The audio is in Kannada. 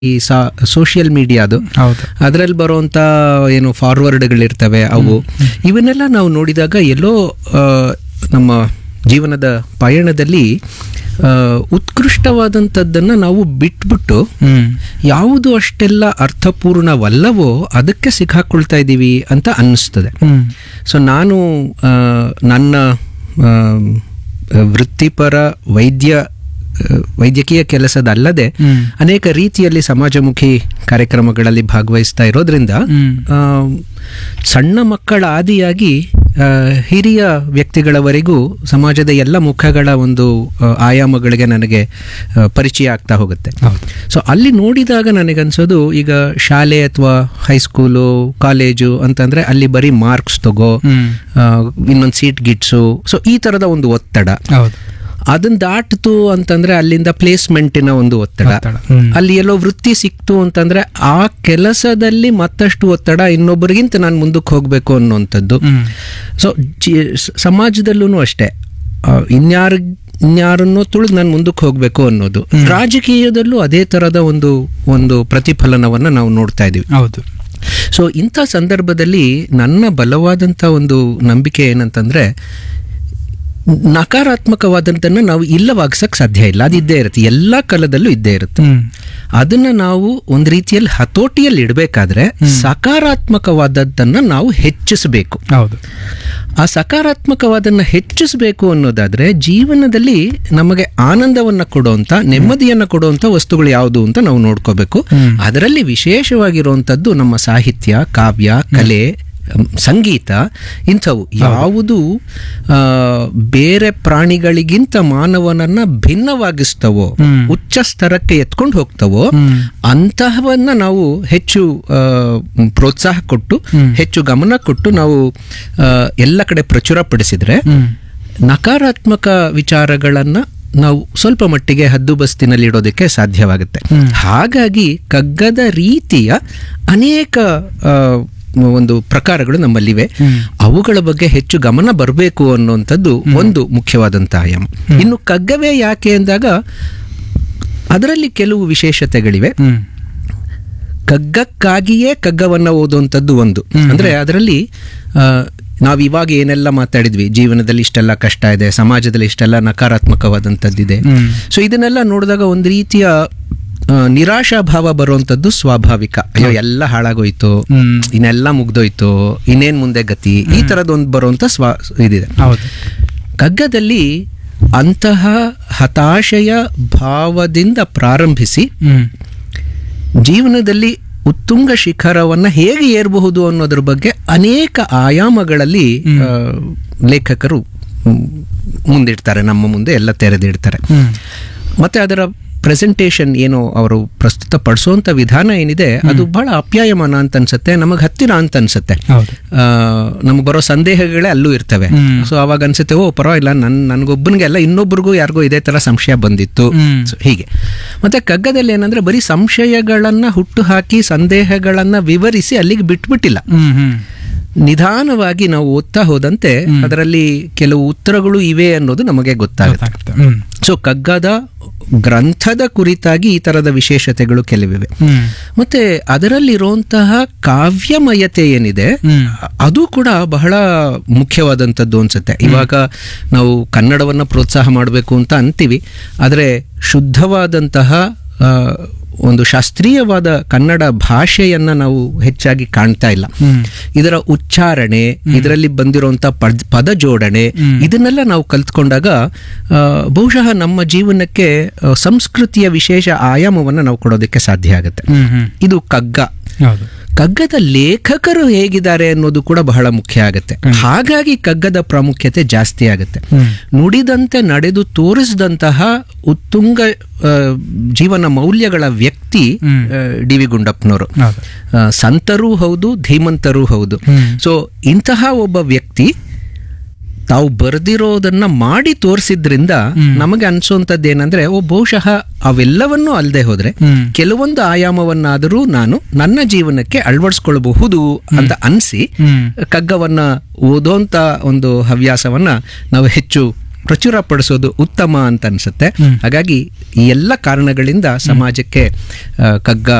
ಈ ಸೋಷಿಯಲ್ ಮೀಡಿಯಾದು ಹೌದು ಅದರಲ್ಲಿ ಬರುವಂತ ಏನು ಫಾರ್ವರ್ಡ್ಗಳಿರ್ತವೆ ಅವು ಇವನ್ನೆಲ್ಲ ನಾವು ನೋಡಿದಾಗ ಎಲ್ಲೋ ಆ, ನಮ್ಮ ಜೀವನದ ಪಯಣದಲ್ಲಿ ಆ, ಉತ್ಕೃಷ್ಟವಾದಂಥದ್ದನ್ನು ನಾವು ಬಿಟ್ಬಿಟ್ಟು ಹ್ಮ್ ಯಾವುದು ಅಷ್ಟೆಲ್ಲ ಅರ್ಥಪೂರ್ಣವಲ್ಲವೋ ಅದಕ್ಕೆ ಸಿಕ್ಕಾಕೊಳ್ತಾ ಇದ್ದೀವಿ ಅಂತ ಅನ್ನಿಸ್ತದೆ ಹ್ಮ್ ಸೊ ನಾನು ಆ, ನನ್ನ ಆ, ವೃತ್ತಿಪರ ವೈದ್ಯ ಆ, ವೈದ್ಯಕೀಯ ಕೆಲಸದಲ್ಲದೆ ಹ್ಮ್. ಅನೇಕ ರೀತಿಯಲ್ಲಿ ಸಮಾಜಮುಖಿ ಕಾರ್ಯಕ್ರಮಗಳಲ್ಲಿ ಭಾಗವಹಿಸ್ತಾ ಇರೋದ್ರಿಂದ ಹ್ಮ್. ಆ, ಸಣ್ಣ ಮಕ್ಕಳ ಆದಿಯಾಗಿ ಆ, ಹಿರಿಯ ವ್ಯಕ್ತಿಗಳವರೆಗೂ ಸಮಾಜದ ಎಲ್ಲ ಮುಖಗಳ ಒಂದು ಆ, ಆಯಾಮಗಳಿಗೆ ನನಗೆ ಆ, ಪರಿಚಯ ಆಗ್ತಾ ಹೋಗುತ್ತೆ ಹೌದು ಸೊ ಅಲ್ಲಿ ನೋಡಿದಾಗ ನನಗನ್ಸೋದು ಈಗ ಶಾಲೆ ಅಥವಾ ಹೈಸ್ಕೂಲು ಕಾಲೇಜು ಅಂತಂದ್ರೆ ಅಲ್ಲಿ ಬರೀ ಮಾರ್ಕ್ಸ್ ತಗೋ ಹ್ಮ್ ಇನ್ನೊಂದು ಸೀಟ್ ಗಿಟ್ಸು ಸೊ ಈ ತರದ ಒಂದು ಒತ್ತಡ ಹೌದು ಅದನ್ನ ದಾಟ್ತು ಅಂತಂದ್ರೆ ಅಲ್ಲಿಂದ ಪ್ಲೇಸ್ಮೆಂಟಿನ ಒಂದು ಒತ್ತಡ ಒತ್ತಡ. ಹ್ಮ್. ಅಲ್ಲಿ ಎಲ್ಲೋ ವೃತ್ತಿ ಸಿಕ್ತು ಅಂತಂದ್ರೆ ಆ ಕೆಲಸದಲ್ಲಿ ಮತ್ತಷ್ಟು ಒತ್ತಡ ಇನ್ನೊಬ್ಬರಿಗಿಂತ ನಾನು ಮುಂದಕ್ಕೆ ಹೋಗ್ಬೇಕು ಅನ್ನುವಂಥದ್ದು ಹ್ಮ್ ಸೊ ಸಮಾಜದಲ್ಲೂ ಅಷ್ಟೇ ಆ, ಇನ್ಯಾರ ಇನ್ಯಾರನ್ನೋ ತುಳಿದು ನಾನು ಮುಂದಕ್ಕೆ ಹೋಗ್ಬೇಕು ಅನ್ನೋದು ರಾಜಕೀಯದಲ್ಲೂ ಅದೇ ತರದ ಒಂದು ಒಂದು ಪ್ರತಿಫಲನವನ್ನ ನಾವು ನೋಡ್ತಾ ಇದೀವಿ ಹೌದು ಸೊ ಇಂಥ ಸಂದರ್ಭದಲ್ಲಿ ನನ್ನ ಬಲವಾದಂಥ ಒಂದು ನಂಬಿಕೆ ಏನಂತಂದ್ರೆ ನಕಾರಾತ್ಮಕವಾದಂಥನ್ನ ನಾವು ಇಲ್ಲವಾಗಿಸಕ್ ಸಾಧ್ಯ ಇಲ್ಲ ಅದು ಇದ್ದೇ ಇರುತ್ತೆ ಎಲ್ಲ ಕಾಲದಲ್ಲೂ ಇದ್ದೇ ಇರುತ್ತೆ ಹ್ಮ್ ಅದನ್ನ ನಾವು ಒಂದು ರೀತಿಯಲ್ಲಿ ಹತೋಟಿಯಲ್ಲಿ ಇಡಬೇಕಾದ್ರೆ ಸಕಾರಾತ್ಮಕವಾದದ್ದನ್ನ ನಾವು ಹೆಚ್ಚಿಸಬೇಕು ಹೌದು ಆ ಸಕಾರಾತ್ಮಕವಾದನ್ನ ಹೆಚ್ಚಿಸಬೇಕು ಅನ್ನೋದಾದ್ರೆ ಜೀವನದಲ್ಲಿ ನಮಗೆ ಆನಂದವನ್ನ ಕೊಡುವಂತ ನೆಮ್ಮದಿಯನ್ನ ಕೊಡುವಂತ ವಸ್ತುಗಳು ಯಾವುದು ಅಂತ ನಾವು ನೋಡ್ಕೋಬೇಕು ಹ್ಮ್. ಅದರಲ್ಲಿ ವಿಶೇಷವಾಗಿರುವಂತದ್ದು ನಮ್ಮ ಸಾಹಿತ್ಯ ಕಾವ್ಯ ಕಲೆ ಅಮ್, ಸಂಗೀತ ಇಂಥವು ಯಾವುದು ಆ, ಬೇರೆ ಪ್ರಾಣಿಗಳಿಗಿಂತ ಮಾನವನನ್ನ ಭಿನ್ನವಾಗಿಸ್ತವೋ ಹ್ಮ್. ಉಚ್ಚ ಸ್ತರಕ್ಕೆ ಎತ್ಕೊಂಡು ಹೋಗ್ತವೋ ಹ್ಮ್. ಅಂತಹವನ್ನ ನಾವು ಹೆಚ್ಚು ಆ, ಪ್ರೋತ್ಸಾಹ ಕೊಟ್ಟು ಹ್ಮ್. ಹೆಚ್ಚು ಗಮನ ಕೊಟ್ಟು ನಾವು ಆ, ಎಲ್ಲ ಕಡೆ ಪ್ರಚುರಪಡಿಸಿದ್ರೆ ಹ್ಮ್ ನಕಾರಾತ್ಮಕ ವಿಚಾರಗಳನ್ನ ನಾವು ಸ್ವಲ್ಪ ಮಟ್ಟಿಗೆ ಹದ್ದುಬಸ್ತಿನಲ್ಲಿ ಇಡೋದಕ್ಕೆ ಸಾಧ್ಯವಾಗುತ್ತೆ ಹ್ಮ್. ಹಾಗಾಗಿ ಕಗ್ಗದ ರೀತಿಯ ಅನೇಕ ಆ, ಒಂದು ಪ್ರಕಾರಗಳು ನಮ್ಮಲ್ಲಿವೆ ಹ್ಮ್. ಅವುಗಳ ಬಗ್ಗೆ ಹೆಚ್ಚು ಗಮನ ಬರಬೇಕು ಅನ್ನುವಂಥದ್ದು ಒಂದು ಮುಖ್ಯವಾದಂಥ ಆಯಾಮ ಇನ್ನು ಕಗ್ಗವೇ ಯಾಕೆ ಅಂದಾಗ ಅದರಲ್ಲಿ ಕೆಲವು ವಿಶೇಷತೆಗಳಿವೆ ಹ್ಮ್ ಕಗ್ಗಕ್ಕಾಗಿಯೇ ಕಗ್ಗವನ್ನ ಓದುವಂಥದ್ದು ಒಂದು ಅಂದ್ರೆ ಅದರಲ್ಲಿ ಆ, ನಾವ್ ಇವಾಗ ಏನೆಲ್ಲ ಮಾತಾಡಿದ್ವಿ ಜೀವನದಲ್ಲಿ ಇಷ್ಟೆಲ್ಲ ಕಷ್ಟ ಇದೆ ಸಮಾಜದಲ್ಲಿ ಇಷ್ಟೆಲ್ಲ ನಕಾರಾತ್ಮಕವಾದಂಥದ್ದಿದೆ ಹ್ಮ್. ಸೊ ಇದನ್ನೆಲ್ಲ ನೋಡಿದಾಗ ಒಂದು ರೀತಿಯ ಆ, ನಿರಾಶಾ ಭಾವ ಬರುವಂಥದ್ದು ಸ್ವಾಭಾವಿಕ ಅಯ್ಯೋ ಎಲ್ಲ ಹಾಳಾಗೋಯ್ತು ಹ್ಮ್ ಇನ್ನೆಲ್ಲ ಮುಗ್ದೋಯ್ತು ಇನ್ನೇನ್ ಮುಂದೆ ಗತಿ ಈ ತರದೊಂದು ಬರುವಂತ ಸ್ವ ಇದಿದೆ ಹೌದು ಕಗ್ಗದಲ್ಲಿ ಅಂತಹ ಹತಾಶೆಯ ಭಾವದಿಂದ ಪ್ರಾರಂಭಿಸಿ ಹ್ಮ್ ಜೀವನದಲ್ಲಿ ಉತ್ತುಂಗ ಶಿಖರವನ್ನ ಹೇಗೆ ಏರಬಹುದು ಅನ್ನೋದ್ರ ಬಗ್ಗೆ ಅನೇಕ ಆಯಾಮಗಳಲ್ಲಿ ಆ, ಲೇಖಕರು ಮ್, ಮುಂದಿಡ್ತಾರೆ ನಮ್ಮ ಮುಂದೆ ಎಲ್ಲ ತೆರೆದಿಡ್ತಾರೆ ಹ್ಮ್ ಮತ್ತೆ ಅದರ ಪ್ರೆಸೆಂಟೇಷನ್ ಏನು ಅವರು ಪ್ರಸ್ತುತ ಪಡಿಸುವಂತ ವಿಧಾನ ಏನಿದೆ ಅದು ಬಹಳ ಅಪ್ಯಾಯಮಾನ ಅಂತ ಅನ್ಸುತ್ತೆ ನಮಗೆ ಹತ್ತಿರ ಅಂತ ಅನ್ಸುತ್ತೆ ಹೌದು ನಮಗೆ ಬರೋ ಸಂದೇಹಗಳೇ ಅಲ್ಲೂ ಇರ್ತವೆ ಹ್ಮ್. ಸೊ ಅವಾಗ ಅನ್ಸುತ್ತೆ ಓ ಪರವಾಗಿಲ್ಲ ನನ್ ನನ್ಗೊಬ್ಬನಿಗೆ ಅಲ್ಲ ಇನ್ನೊಬ್ರಿಗೂ ಯಾರಿಗೂ ಇದೇ ತರ ಸಂಶಯ ಬಂದಿತ್ತು ಹ್ಮ್. So, ಹೀಗೆ ಮತ್ತೆ ಕಗ್ಗದಲ್ಲಿ ಏನಂದ್ರೆ ಬರೀ ಸಂಶಯಗಳನ್ನ ಹುಟ್ಟು ಹಾಕಿ ಸಂದೇಹಗಳನ್ನ ವಿವರಿಸಿ ಅಲ್ಲಿಗೆ ಬಿಟ್ಬಿಟ್ಟಿಲ್ಲ ಹ್ಮ್ ಹ್ಮ್ ನಿಧಾನವಾಗಿ ನಾವು ಓದ್ತಾ ಹೋದಂತೆ ಅದರಲ್ಲಿ ಕೆಲವು ಉತ್ತರಗಳು ಇವೆ ಅನ್ನೋದು ನಮಗೆ ಗೊತ್ತಾಗುತ್ತೆ ಗೊತ್ತಾಗುತ್ತೆ ಹ್ಮ್ ಸೊ ಕಗ್ಗದ ಗ್ರಂಥದ ಕುರಿತಾಗಿ ಈ ತರದ ವಿಶೇಷತೆಗಳು ಕೆಲವಿವೆ ಹ್ಮ್ ಮತ್ತೆ ಅದರಲ್ಲಿರುವಂತಹ ಕಾವ್ಯಮಯತೆ ಏನಿದೆ ಹ್ಮ್ ಅದು ಕೂಡ ಬಹಳ ಮುಖ್ಯವಾದಂಥದ್ದು ಅನ್ಸುತ್ತೆ ಇವಾಗ ನಾವು ಕನ್ನಡವನ್ನು ಪ್ರೋತ್ಸಾಹ ಮಾಡಬೇಕು ಅಂತ ಅಂತೀವಿ ಆದರೆ ಶುದ್ಧವಾದಂತಹ ಆ, ಒಂದು ಶಾಸ್ತ್ರೀಯವಾದ ಕನ್ನಡ ಭಾಷೆಯನ್ನ ನಾವು ಹೆಚ್ಚಾಗಿ ಕಾಣ್ತಾ ಇಲ್ಲ ಹ್ಮ್ ಇದರ ಉಚ್ಚಾರಣೆ ಇದರಲ್ಲಿ ಬಂದಿರುವಂತ ಪದ ಪದ ಜೋಡಣೆ ಇದನ್ನೆಲ್ಲ ನಾವು ಕಲ್ತ್ಕೊಂಡಾಗ ಆ, ಬಹುಶಃ ನಮ್ಮ ಜೀವನಕ್ಕೆ ಆ, ಸಂಸ್ಕೃತಿಯ ವಿಶೇಷ ಆಯಾಮವನ್ನು ನಾವು ಕೊಡೋದಕ್ಕೆ ಸಾಧ್ಯ ಆಗುತ್ತೆ ಹ್ಮ್ ಹ್ಮ್ ಇದು ಕಗ್ಗ ಹೌದು ಕಗ್ಗದ ಲೇಖಕರು ಹೇಗಿದ್ದಾರೆ ಅನ್ನೋದು ಕೂಡ ಬಹಳ ಮುಖ್ಯ ಆಗುತ್ತೆ ಹಾಗಾಗಿ ಕಗ್ಗದ ಪ್ರಾಮುಖ್ಯತೆ ಜಾಸ್ತಿ ಆಗುತ್ತೆ ಹ್ಮ್ ನುಡಿದಂತೆ ನಡೆದು ತೋರಿಸಿದಂತಹ ಉತ್ತುಂಗ ಆ, ಜೀವನ ಮೌಲ್ಯಗಳ ವ್ಯಕ್ತಿ ಹ್ಮ್. ಡಿ ವಿ ಗುಂಡಪ್ಪನವರು ಹೌದು ಆ, ಸಂತರೂ ಹೌದು ಧೀಮಂತರೂ ಹೌದು ಹ್ಮ್. ಸೊ ಇಂತಹ ಒಬ್ಬ ವ್ಯಕ್ತಿ ತಾವು ಬರೆದಿರೋದನ್ನ ಮಾಡಿ ತೋರಿಸಿದ್ರಿಂದ ನಮಗೆ ಅನ್ಸೋಂಥದ್ದು ಏನಂದ್ರೆ ಓ ಬಹುಶಃ ಅವೆಲ್ಲವನ್ನೂ ಅಲ್ಲದೆ ಹೋದ್ರೆ ಹ್ಮ್ ಕೆಲವೊಂದು ಆಯಾಮವನ್ನಾದರೂ ನಾನು ನನ್ನ ಜೀವನಕ್ಕೆ ಅಳವಡಿಸ್ಕೊಳ್ಬಹುದು ಅಂತ ಅನ್ಸಿ ಹ್ಮ್ ಕಗ್ಗವನ್ನ ಓದೋಂತ ಒಂದು ಹವ್ಯಾಸವನ್ನ ನಾವು ಹೆಚ್ಚು ಪ್ರಚುರಪಡಿಸೋದು ಉತ್ತಮ ಅಂತ ಅನ್ಸುತ್ತೆ ಹಾಗಾಗಿ ಈ ಎಲ್ಲ ಕಾರಣಗಳಿಂದ ಸಮಾಜಕ್ಕೆ ಆ, ಕಗ್ಗ